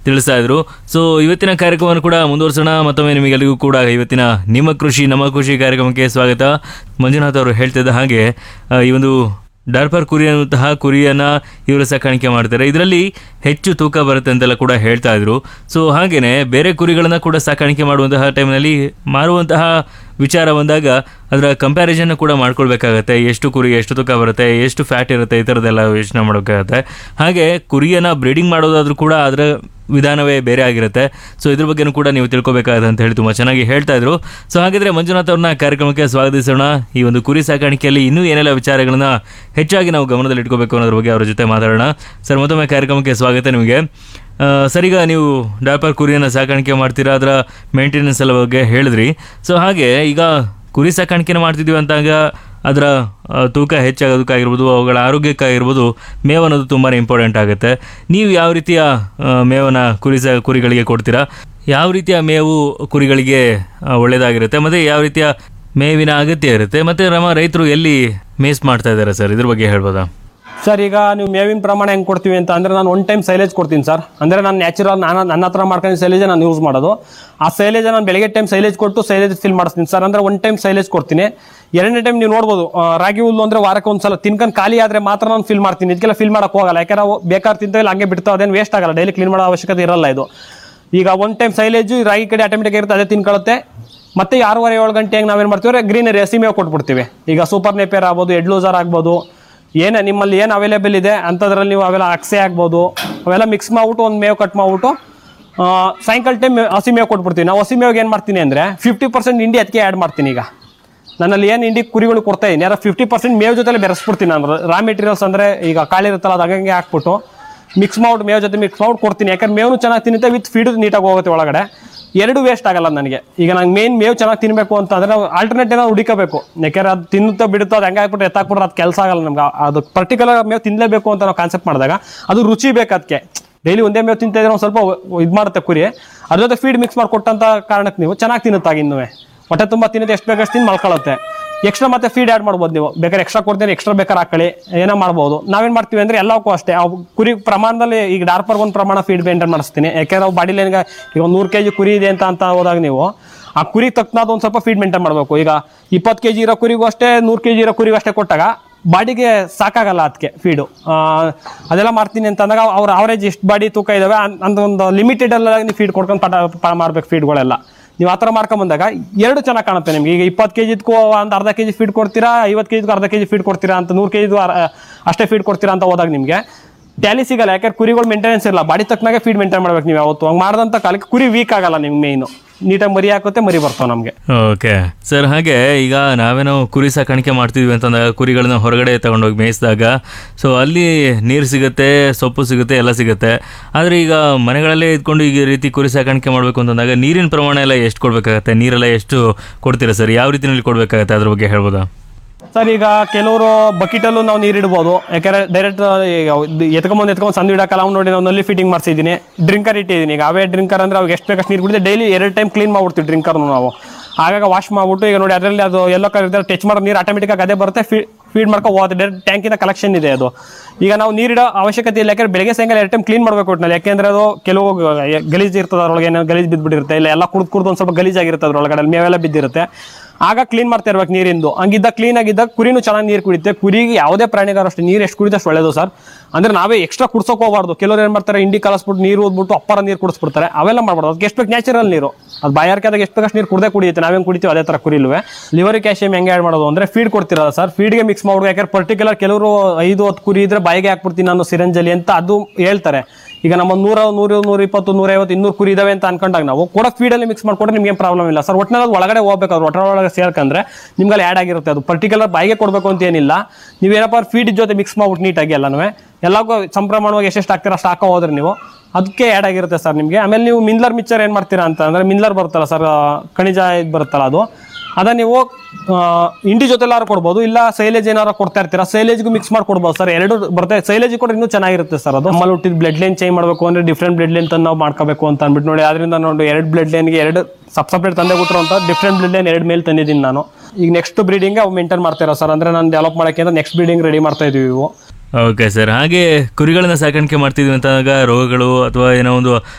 ತಿಳಿಸ್ತಾ ಇದ್ರು ಸೊ ಇವತ್ತಿನ ಕಾರ್ಯಕ್ರಮವನ್ನು ಕೂಡ ಮುಂದುವರಿಸೋಣ ಮತ್ತೊಮ್ಮೆ ನಿಮಗೆಲ್ಲರಿಗೂ ಕೂಡ ಇವತ್ತಿನ ನಿಮ್ಮ ಕೃಷಿ ನಮ್ಮ ಕೃಷಿ ಕಾರ್ಯಕ್ರಮಕ್ಕೆ ಸ್ವಾಗತ ಮಂಜುನಾಥ್ ಅವರು ಹೇಳ್ತಿದ್ದ ಹಾಗೆ ಆ, ಈ ಒಂದು ಡಾರ್ಪರ್ ಕುರಿ ಅನ್ನುವಂತಹ ಕುರಿಯನ್ನ ಇವರು ಸಾಕಾಣಿಕೆ ಮಾಡ್ತಾರೆ ಇದರಲ್ಲಿ ಹೆಚ್ಚು ತೂಕ ಬರುತ್ತೆ ಅಂತೆಲ್ಲ ಕೂಡ ಹೇಳ್ತಾ ಇದ್ರು ಸೊ ಹಾಗೇನೆ ಬೇರೆ ಕುರಿಗಳನ್ನ ಕೂಡ ಸಾಕಾಣಿಕೆ ಮಾಡುವಂತಹ ಟೈಮ್ನಲ್ಲಿ ಮಾರುವಂತಹ ವಿಚಾರ ಬಂದಾಗ ಅದರ ಕಂಪ್ಯಾರಿಸನ್ ಕೂಡ ಮಾಡ್ಕೊಳ್ಬೇಕಾಗತ್ತೆ ಎಷ್ಟು ಕುರಿ ಎಷ್ಟು ತೂಕ ಬರುತ್ತೆ ಎಷ್ಟು ಫ್ಯಾಟ್ ಇರುತ್ತೆ ಈ ಥರದ್ದೆಲ್ಲ ಯೋಚನೆ ಮಾಡೋಕ್ಕಾಗತ್ತೆ ಹಾಗೆ ಕುರಿಯನ್ನ ಬ್ರೀಡಿಂಗ್ ಮಾಡೋದಾದ್ರೂ ಕೂಡ ಅದರ ವಿಧಾನವೇ ಬೇರೆ ಆಗಿರುತ್ತೆ ಸೊ ಇದ್ರ ಬಗ್ಗೆನೂ ಕೂಡ ನೀವು ತಿಳ್ಕೊಬೇಕಾಗುತ್ತೆ ಅಂತ ಹೇಳಿ ತುಂಬ ಚೆನ್ನಾಗಿ ಹೇಳ್ತಾ ಇದ್ರು ಸೊ ಹಾಗಿದ್ರೆ ಮಂಜುನಾಥ್ ಅವ್ರನ್ನ ಕಾರ್ಯಕ್ರಮಕ್ಕೆ ಸ್ವಾಗತಿಸೋಣ ಈ ಒಂದು ಕುರಿ ಸಾಕಾಣಿಕೆಯಲ್ಲಿ ಇನ್ನೂ ಏನೆಲ್ಲ ವಿಚಾರಗಳನ್ನ ಹೆಚ್ಚಾಗಿ ನಾವು ಗಮನದಲ್ಲಿ ಇಟ್ಕೋಬೇಕು ಅನ್ನೋದ್ರ ಬಗ್ಗೆ ಅವರ ಜೊತೆ ಮಾತಾಡೋಣ ಸರ್ ಮತ್ತೊಮ್ಮೆ ಕಾರ್ಯಕ್ರಮಕ್ಕೆ ಸ್ವಾಗತ ನಿಮಗೆ ಆ, ಸರ್ ಈಗ ನೀವು ಡಾಪರ್ ಕುರಿಯನ್ನು ಸಾಕಾಣಿಕೆ ಮಾಡ್ತೀರಾ ಅದರ ಮೇಂಟೆನೆನ್ಸ್ ಎಲ್ಲ ಬಗ್ಗೆ ಹೇಳಿದ್ರಿ ಸೊ ಹಾಗೆ ಈಗ ಕುರಿ ಸಾಕಾಣಿಕೆನ ಮಾಡ್ತಿದ್ದೀವಿ ಅಂತಾಗ ಅದರ ಆ, ತೂಕ ಹೆಚ್ಚಾಗೋದಕ್ಕಾಗಿರ್ಬೋದು ಅವುಗಳ ಆರೋಗ್ಯಕ್ಕಾಗಿರ್ಬೋದು ಮೇವು ಅನ್ನೋದು ತುಂಬಾ ಇಂಪಾರ್ಟೆಂಟ್ ಆಗುತ್ತೆ ನೀವು ಯಾವ ರೀತಿಯ ಆ, ಮೇವನ್ನ ಕುರಿ ಸಾ ಕುರಿಗಳಿಗೆ ಕೊಡ್ತೀರಾ ಯಾವ ರೀತಿಯ ಮೇವು ಕುರಿಗಳಿಗೆ ಆ, ಒಳ್ಳೆಯದಾಗಿರುತ್ತೆ ಮತ್ತು ಯಾವ ರೀತಿಯ ಮೇವಿನ ಅಗತ್ಯ ಇರುತ್ತೆ ಮತ್ತು ನಮ್ಮ ರೈತರು ಎಲ್ಲಿ ಮೇಸ್ ಮಾಡ್ತಾ ಇದ್ದಾರೆ ಸರ್ ಇದ್ರ ಬಗ್ಗೆ ಹೇಳ್ಬೋದಾ ಸರ್ ಈಗ ನೀವು ಮೇವಿನ ಪ್ರಮಾಣ ಹೆಂಗೆ ಕೊಡ್ತೀವಿ ಅಂತ ಅಂದರೆ ನಾನು ಒನ್ ಟೈಮ್ ಸೈಲೇಜ್ ಕೊಡ್ತೀನಿ ಸರ್ ಅಂದರೆ ನಾನು ನ್ಯಾಚುರಲ್ ನಾನು ನನ್ನ ಹತ್ರ ಮಾಡ್ಕೊಂಡು ಸೈಲೇಜ್ ನಾನು ಯೂಸ್ ಮಾಡೋದು ಆ ಸೈಲೇಜ್ ನಾನು ಬೆಳಗ್ಗೆ ಟೈಮ್ ಸೈಲೇಜ್ ಕೊಟ್ಟು ಸೈಲೇಜ್ ಫಿಲ್ ಮಾಡಿಸ್ತೀನಿ ಸರ್ ಅಂದರೆ ಒನ್ ಟೈಮ್ ಸೈಲೇಜ್ ಕೊಡ್ತೀನಿ ಎರಡನೇ ಟೈಮ್ ನೀವು ನೋಡ್ಬೋದು ಆ, ರಾಗಿ ಹುಲ್ಲು ಅಂದರೆ ವಾರಕ್ಕೆ ಒಂದು ಸಲ ತಿನ್ಕೊಂಡು ಖಾಲಿ ಆದರೆ ಮಾತ್ರ ನಾನು ಫಿಲ್ ಮಾಡ್ತೀನಿ ಇದಕ್ಕೆಲ್ಲ ಫಿಲ್ ಮಾಡೋಕೆ ಹೋಗಲ್ಲ ಯಾಕಂದ್ರೆ ಅವು ಬೇಕಾದ್ರೆ ತಿಂತೇವೆ ಹಂಗೆ ಬಿಡ್ತಾವೆ ಅದೇನು ವೇಸ್ಟ್ ಆಗಲ್ಲ ಡೈಲಿ ಕ್ಲೀನ್ ಮಾಡೋ ಅವಶ್ಯಕತೆ ಇರಲ್ಲ ಇದು ಈಗ ಒನ್ ಟೈಮ್ ಸೈಲೇಜು ರಾಗಿ ಕಡೆ ಆಟೋಮೆಟಿಕ್ ಇರುತ್ತೆ ಅದೇ ತಿನ್ಕೊಳ್ಳುತ್ತೆ ಮತ್ತೆ ಆರೂವರೆ ಏಳು ಗಂಟೆಗೆ ನಾವೇನು ಮಾಡ್ತೀವಿ ಗ್ರೀನರಿ ಹಸಿಮೇವು ಕೊಟ್ಬಿಡ್ತೀವಿ ಈಗ ಸೂಪರ್ ನೇಪಿಯರ್ ಆಗ್ಬೋದು ಎಡ್ ಲೂಸರ್ ಆಗ್ಬೋದು ಏನೇ ನಿಮ್ಮಲ್ಲಿ ಏನು ಅವೈಲೇಬಲ್ ಇದೆ ಅಂಥದ್ರಲ್ಲಿ ನೀವು ಅವೆಲ್ಲ ಅಕ್ಸೆ ಆಗ್ಬೋದು ಅವೆಲ್ಲ ಮಿಕ್ಸ್ ಮಾಡ್ಬಿಟ್ಟು ಒಂದು ಮೇವು ಕಟ್ ಮಾಡ್ಬಿಟ್ಟು ಆ, ಸಾಯಂಕಾಲ ಟೈಮ್ ಹಸಿ ಮೇವು ಕೊಟ್ಬಿಡ್ತೀವಿ ನಾವು ಹಸಿ ಮೇವಿಗೆ ಏನು ಮಾಡ್ತೀನಿ ಅಂದರೆ ಫಿಫ್ಟಿ ಪರ್ಸೆಂಟ್ ಇಂಡಿ ಅದಕ್ಕೆ ಆ್ಯಡ್ ಮಾಡ್ತೀನಿ ಈಗ ನನ್ನಲ್ಲಿ ಏನು ಇಂಡಿ ಕುರಿಗಳು ಕೊಡ್ತಾ ಇದ್ದೀನಿ ಯಾರು ಫಿಫ್ಟಿ ಪರ್ಸೆಂಟ್ ಮೇವು ಜೊತೆಲೆ ಬೆರೆಸ್ಬಿಡ್ತೀನಿ ನಾನು ರಾ ಮೆಟೀರಿಯಲ್ಸ್ ಅಂದರೆ ಈಗ ಕಾಳಿರುತ್ತಲ್ಲ ಅದು ಹಂಗೆ ಹಾಕ್ಬಿಟ್ಟು ಮಿಕ್ಸ್ ಮಾಡ್ಬಿಟ್ಟು ಮೇವು ಜೊತೆ ಮಿಕ್ಸ್ ಮಾಡ್ಬಿಟ್ಟು ಕೊಡ್ತೀನಿ ಯಾಕಂದ್ರೆ ಮೇವು ಚೆನ್ನಾಗಿ ತಿನ್ನುತ್ತೆ ವಿತ್ ಫೀಡು ನೀಟಾಗಿ ಹೋಗುತ್ತೆ ಒಳಗಡೆ ಎರಡು ವೇಸ್ಟ್ ಆಗಲ್ಲ ನನಗೆ ಈಗ ನಂಗೆ ಮೇನ್ ಮೇವು ಚೆನ್ನಾಗಿ ತಿನ್ನಬೇಕು ಅಂತ ಅಂದರೆ ನಾವು ಆಲ್ಟರ್ನೇಟ್ ಏನೋ ಹುಡುಕಬೇಕು ಯಾಕಂದ್ರೆ ಅದು ತಿನ್ನುತ್ತಾ ಬಿಡುತ್ತೋ ಅದು ಹೆಂಗೆ ಹಾಕ್ಬಿಟ್ಟು ಎತ್ತಾಕ್ಬಿಟ್ರೆ ಅದು ಕೆಲಸ ಆಗಲ್ಲ ನಮ್ಗೆ ಅದು ಪರ್ಟಿಕ್ಯುಲರ್ ಮೇವು ತಿನ್ನಲೇಬೇಕು ಅಂತ ನಾವು ಕಾನ್ಸೆಪ್ಟ್ ಮಾಡಿದಾಗ ಅದು ರುಚಿ ಬೇಕು ಅದಕ್ಕೆ ಡೈಲಿ ಒಂದೇ ಮೇವು ತಿಂತಾ ಇದ್ರೆ ಒಂದು ಸ್ವಲ್ಪ ಇದು ಮಾಡುತ್ತೆ ಕುರಿ ಅದ್ರ ಜೊತೆ ಫೀಡ್ ಮಿಕ್ಸ್ ಮಾಡಿ ಕೊಟ್ಟಂತ ಕಾರಣಕ್ಕೆ ನೀವು ಚೆನ್ನಾಗಿ ತಿನ್ನುತ್ತಾಗ ಇನ್ನೂ ಹೊಟ್ಟೆ ತುಂಬ ತಿನ್ನುತ್ತೆ ಎಷ್ಟು ಬೇಕಷ್ಟು ತಿಂದು ಮಲ್ಕೊಳ್ಳುತ್ತೆ ಎಕ್ಸ್ಟ್ರಾ ಮತ್ತೆ ಫೀಡ್ ಆ್ಯಡ್ ಮಾಡ್ಬೋದು ನೀವು ಬೇಕಾದ್ರೆ ಎಕ್ಸ್ಟ್ರಾ ಕೊಡ್ತೀನಿ ಎಕ್ಸ್ಟ್ರಾ ಬೇಕಾದ್ರೆ ಹಾಕೊಳ್ಳಿ ಏನೋ ಮಾಡ್ಬೋದು ನಾವೇನು ಮಾಡ್ತೀವಿ ಅಂದರೆ ಎಲ್ಲಕ್ಕೂ ಅಷ್ಟೇ ಅವು ಕುರಿ ಪ್ರಮಾಣದಲ್ಲಿ ಈಗ ಡಾರ್ಪರ್ ಒಂದು ಪ್ರಮಾಣ ಫೀಡ್ ಮೇಂಟೈನ್ ಮಾಡಿಸ್ತೀನಿ ಯಾಕೆಂದ್ರೆ ಅವು ಬಾಡಿಲಿ ಏನಿಗೆ ಈಗ ಒಂದು ನೂರು ಕೆ ಜಿ ಕುರಿ ಇದೆ ಅಂತ ಅಂತ ಹೋದಾಗ ನೀವು ಆ ಕುರಿ ತಕ್ಕನಾದ ಒಂದು ಸ್ವಲ್ಪ ಫೀಡ್ ಮೇಂಟೈನ್ ಮಾಡಬೇಕು ಈಗ ಇಪ್ಪತ್ತು ಕೆ ಜಿ ಇರೋ ಕುರಿಗೂ ಅಷ್ಟೇ ನೂರು ಕೆ ಜಿ ಇರೋ ಕುರಿಗೂ ಅಷ್ಟೇ ಕೊಟ್ಟಾಗ ಬಾಡಿಗೆ ಸಾಕಾಗಲ್ಲ ಅದಕ್ಕೆ ಫೀಡು ಅದೆಲ್ಲ ಮಾಡ್ತೀನಿ ಅಂತ ಅಂದಾಗ ಅವ್ರ ಅವರೇಜ್ ಎಷ್ಟು ಬಾಡಿ ತೂಕ ಇದಾವೆ ಅನ್- ಅಂತ ಒಂದು ಲಿಮಿಟೆಡ್ ಎಲ್ಲ ನೀವು ಫೀಡ್ ಕೊಡ್ಕೊಂಡು ಪಟ ಪ ಮಾಡ್ಬೇಕು ಫೀಡ್ಗಳೆಲ್ಲ ನೀವು ಆ ಥರ ಮಾಡ್ಕೊಂಬಂದಾಗ ಎರಡು ಚೆನ್ನಾಗಿ ಕಾಣುತ್ತೆ ನಿಮ್ಗೆ ಈಗ ಇಪ್ಪತ್ತು ಕೆ ಜಿದ್ಕೂ ಒಂದು ಅರ್ಧ ಕೆ ಜಿ ಫೀಡ್ ಕೊಡ್ತೀರಾ ಐವತ್ತು ಕೆ ಜಿಗೂ ಅರ್ಧ ಕೆ ಜಿ ಫೀಡ್ ಕೊಡ್ತೀರಾ ಅಂತ ನೂರು ಕೆ ಜಿದು ಅಷ್ಟೇ ಫೀಡ್ ಕೊಡ್ತೀರಾ ಅಂತ ಹೋದಾಗ ನಿಮಗೆ ಟ್ಯಾಲಿ ಸಿಗಲ್ಲ ಯಾಕಂದ್ರೆ ಕುರಿಗಳು ಮೇಂಟೆನೆನ್ಸ್ ಇರಲ್ಲ ಬಾಡಿ ತಕ್ಕನಾಗೆ ಫೀಡ್ ಮೇಂಟೈನ್ ಮಾಡ್ಬೇಕು ನೀವು ಯಾವತ್ತು ಹಂಗೆ ಮಾಡಿದಂಥ ಕಾಲಕ್ಕೆ ಕುರಿ ವೀಕ್ ಆಗಲ್ಲ ನಿಮ್ಗೆ ಮೇಯ್ನು ನೀಟಾಗಿ ಮರಿ ಹಾಕುತ್ತೆ ಮರಿ ಬರ್ತಾವೆ ನಮಗೆ ಓಕೆ ಸರ್ ಹಾಗೆ ಈಗ ನಾವೇನೋ ಕುರಿ ಸಾಕಾಣಿಕೆ ಮಾಡ್ತಿದ್ವಿ ಅಂತಂದಾಗ ಕುರಿಗಳನ್ನ ಹೊರಗಡೆ ತಗೊಂಡೋಗಿ ಮೇಯಿಸಿದಾಗ ಸೊ ಅಲ್ಲಿ ನೀರು ಸಿಗುತ್ತೆ ಸೊಪ್ಪು ಸಿಗುತ್ತೆ ಎಲ್ಲ ಸಿಗುತ್ತೆ ಆದರೆ ಈಗ ಮನೆಗಳಲ್ಲೇ ಇದ್ಕೊಂಡು ಈಗ ಈ ರೀತಿ ಕುರಿ ಸಾಕಾಣಿಕೆ ಮಾಡಬೇಕು ಅಂತಂದಾಗ ನೀರಿನ ಪ್ರಮಾಣ ಎಲ್ಲ ಎಷ್ಟು ಕೊಡಬೇಕಾಗತ್ತೆ ನೀರೆಲ್ಲ ಎಷ್ಟು ಕೊಡ್ತೀರಾ ಸರ್ ಯಾವ ರೀತಿಯಲ್ಲಿ ಕೊಡಬೇಕಾಗತ್ತೆ ಅದ್ರ ಬಗ್ಗೆ ಹೇಳ್ಬೋದಾ ಸರ್ ಈಗ ಕೆಲವರು ಬಕೆಟಲ್ಲೂ ನಾವು ನೀರು ಇಡ್ಬೋದು ಯಾಕಂದ್ರೆ ಡೈರೆಕ್ಟ್ ಎತ್ಕೊಂಬಂದು ಎತ್ಕೊಂಡು ಸಂದು ಇಡಕ್ಕಲ್ಲ ಅವ್ನು ನೋಡಿ ನಾವು ನಲ್ಲಿ ಫಿಟ್ಟಿಂಗ್ ಮಾಡಿಸಿದ್ದೀನಿ ಡ್ರಿಂಕರ್ ಇಟ್ಟಿದ್ದೀನಿ ಈಗ ಅವೇ ಡ್ರಿಂಕರ್ ಅಂದ್ರೆ ಅವಾಗ ಎಷ್ಟು ಬೇಕಷ್ಟು ನೀರು ಕುಡಿದ್ರೆ ಡೈಲಿ ಎರಡು ಟೈಮ್ ಕ್ಲೀನ್ ಮಾಡ್ಬಿಡ್ತೀವಿ ಡ್ರಿಂಕರ್ನು ನಾವು ಆಗಾಗ ವಾಶ್ ಮಾಡ್ಬಿಟ್ಟು ಈಗ ನೋಡಿ ಅದರಲ್ಲಿ ಅದು ಎಲ್ಲೋ ಕಲರ್ ಟಚ್ ಮಾಡೋ ನೀರು ಆಟೋಮೆಟಿಕ್ ಆಗಿ ಅದೇ ಬರುತ್ತೆ ಫೀಡ್ ಮಾಡ್ಕೊ ಹೋಗುತ್ತೆ ಡೈರೆಕ್ಟ್ ಟ್ಯಾಂಕಿನ ಕಲೆಕ್ಷನ್ ಇದೆ ಅದು ಈಗ ನಾವು ನೀರಿಡೋ ಅವಶ್ಯಕತೆ ಇಲ್ಲ ಯಾಕಂದ್ರೆ ಬೆಳಗ್ಗೆ ಸಾಯಂಕಾಲ ಎರಡು ಟೈಮ್ ಕ್ಲೀನ್ ಮಾಡಬೇಕು ಒಟ್ಟಿನಲ್ಲಿ ಯಾಕೆಂದ್ರೆ ಅದು ಕೆಲವು ಗಲೀಜ್ ಇರ್ತದೆ ಅದ್ರೊಳಗೆ ಏನೋ ಗಲೀಜ್ ಬಿದ್ದುಬಿಟ್ಟಿರುತ್ತೆ ಇಲ್ಲ ಎಲ್ಲ ಕುಡ್ದು ಕುಡ್ದು ಒಂದು ಸ್ವಲ್ಪ ಗಲೀಜಾಗಿರುತ್ತೆ ಅದ್ರೊಳಗಡೆ ಅಲ್ಲಿ ಮೇವೆಲ್ಲ ಬಿದ್ದಿರುತ್ತೆ ಆಗ ಕ್ಲೀನ್ ಮಾಡ್ತಾ ಇರ್ಬೇಕು ನೀರಿಂದು ಹಂಗಿದ್ದ ಕ್ಲೀನ್ ಆಗಿದ್ದಾಗ ಕುರಿನೂ ಚೆನ್ನಾಗಿ ನೀರು ಕುಡಿಯುತ್ತೆ ಕುರಿಗೆ ಯಾವುದೇ ಪ್ರಾಣಿಗಾರ ಅಷ್ಟೇ ನೀರು ಎಷ್ಟು ಕುಡಿದಷ್ಟು ಒಳ್ಳೇದು ಸರ್ ಅಂದ್ರೆ ನಾವೇ ಎಕ್ಸ್ಟ್ರಾ ಕುಡ್ಸೋಕೆ ಹೋಗಬಾರ್ದು ಕೆಲವರು ಏನು ಮಾಡ್ತಾರೆ ಇಂಡಿ ಕಲಸ್ಬಿಟ್ಟು ನೀರು ಓದ್ಬಿಟ್ಟು ಅಪ್ಪರ ನೀರು ಕುಡಿಸ್ಬಿಡ್ತಾರೆ ಅವೆಲ್ಲ ಮಾಡ್ಬಾರ್ದು ಅದಕ್ಕೆ ಎಷ್ಟು ಬೇಕು ನ್ಯಾಚುರಲ್ ನೀರು ಅದು ಬಾಯಾರಿಕೆದಾಗ ಎಷ್ಟು ಬೇಕಷ್ಟು ನೀರು ಕುಡ್ದೇ ಕುಡಿಯುತ್ತೆ ನಾವೇನು ಕುಡಿತೀವಿ ಅದೇ ಥರ ಕುರಿಲ್ವೇ ಲಿವರ್ ಕ್ಯಾಲ್ಸಿಯಂ ಹೆಂಗೆ ಆ್ಯಡ್ ಮಾಡೋದು ಅಂದರೆ ಫೀಡ್ ಕೊಡ್ತಿರಲ್ಲ ಸರ್ ಫೀಡ್ಗೆ ಮಿಕ್ಸ್ ಮಾಡ್ಬೇಕು ಯಾಕಂದ್ರೆ ಪರ್ಟಿಕ್ಯುಲರ್ ಕೆಲವರು ಐದು ಹತ್ತು ಕುರಿ ಇದ್ರೆ ಬಾಯಿಗೆ ಹಾಕ್ಬಿಡ್ತೀನಿ ನಾನು ಸಿರಂಜಲಿ ಅಂತ ಅದು ಹೇಳ್ತಾರೆ ಈಗ ನಮ್ಮ ನೂರ ನೂರು ನೂರ ಇಪ್ಪತ್ತು ನೂರೈವತ್ತು ಇನ್ನೂರು ಕುರಿ ಇದಾವೆ ಅಂತ ಅನ್ಕೊಂಡಾಗ ನಾವು ಕೂಡ ಫೀಡಲ್ಲಿ ಮಿಕ್ಸ್ ಮಾಡ್ಕೊಂಡ್ರೆ ನಿಮ್ಗೆ ಪ್ರಾಬ್ಲಮ್ ಇಲ್ಲ ಸರ್ ಒಟ್ಟಿನಲ್ಲಿ ಅದು ಒಳಗಡೆ ಹೋಗ್ಬೇಕು ಅದು ಒಟ್ಟರ ಒಳಗೆ ಸೇರ್ಕಂದ್ರೆ ನಿಮ್ಗೆ ಅಲ್ಲಿ ಆ್ಯಡ್ ಆಗಿರುತ್ತೆ ಅದು ಪರ್ಟಿಕ್ಯುಲರ್ ಬಾಯಿಗೆ ಕೊಡಬೇಕು ಅಂತ ಏನಿಲ್ಲ ನೀವೇನಪ್ಪ ಫೀಡ್ ಜೊತೆ ಮಿಕ್ಸ್ ಮಾಡ್ಬಿಟ್ಟು ನೀಟಾಗಿ ಎಲ್ಲನೂ ಎಲ್ಲಕ್ಕೂ ಸಂಪ್ರಮಾಣವಾಗಿ ಎಷ್ಟೆಷ್ಟು ಹಾಕ್ತೀರಾ ಅಷ್ಟು ಹಾಕೋ ಹೋದ್ರೆ ನೀವು ಅದಕ್ಕೆ ಆ್ಯಡ್ ಆಗಿರುತ್ತೆ ಸರ್ ನಿಮಗೆ ಆಮೇಲೆ ನೀವು ಮಿನ್ಲರ್ ಮಿಕ್ಚರ್ ಏನು ಮಾಡ್ತೀರಾ ಅಂತ ಅಂದರೆ ಮಿನ್ಲರ್ ಬರುತ್ತಲ್ಲ ಸರ್ ಖನಿಜ ಇದು ಬರುತ್ತಲ್ಲ ಅದು ಅದ ನೀವು ಆ, ಇಂಡಿ ಜೊತೆಲಾರು ಕೊಡ್ಬೋದು ಇಲ್ಲ ಸೈಲೇಜ್ ಏನಾರು ಕೊಡ್ತಾ ಇರ್ತೀರಾ ಸೈಲೇಜ್ಗೂ ಮಿಕ್ಸ್ ಮಾಡಿ ಕೊಡ್ಬೋದು ಸರ್ ಎರಡು ಬರುತ್ತೆ ಸೈಲೇಜ್ ಕೊಟ್ಟರೆ ಇನ್ನೂ ಚೆನ್ನಾಗಿರುತ್ತೆ ಸರ್ ಅದು ನಮ್ಮಲ್ಲಿ ಹುಟ್ಟಿದ ಬ್ಲಡ್ ಲೈನ್ ಚೇಂಜ್ ಮಾಡಬೇಕು ಅಂದರೆ ಡಿಫ್ರೆಂಟ್ ಬ್ಲಡ್ ಲೈನ್ ತಂದು ನಾವು ಮಾಡ್ಕೋಬೇಕು ಅಂತ ಅಂದ್ಬಿಟ್ಟು ನೋಡಿ ಅದರಿಂದ ನೋಡಿ ಎರಡು ಬ್ಲಡ್ ಲೈನ್ಗೆ ಎರಡು ಸಬ್ ಸಪ್ರೇಟ್ ತಂದೆ ಕೊಟ್ಟರು ಅಂತ ಡಿಫ್ರೆಂಟ್ ಬ್ಲಡ್ ಲೈನ್ ಎರಡು ಮೇಲೆ ತಂದಿದ್ದೀನಿ ನಾನು ಈಗ ನೆಕ್ಸ್ಟ್ ಬ್ರೀಡಿಂಗ್ ಅವು ಮೇಂಟೈನ್ ಮಾಡ್ತಾ ಸರ್ ಅಂದರೆ ನಾನು ಡೆವಲಪ್ ಮಾಡೋಕ್ಕೆ ಅಂತ ನೆಕ್ಸ್ಟ್ ಬ್ರೀಡಿಂಗ್ ರೆಡಿ ಮಾಡ್ತಾ ಇದೀವಿ ಇವು ಓಕೆ ಸರ್ ಹಾಗೆ ಕುರಿಗಳನ್ನ ಸಾಕಾಣಿಕೆ ಮಾಡ್ತಿದ್ವಿ ಅಂತಾಗ ರೋಗಗಳು ಅಥವಾ ಏನೋ ಒಂದು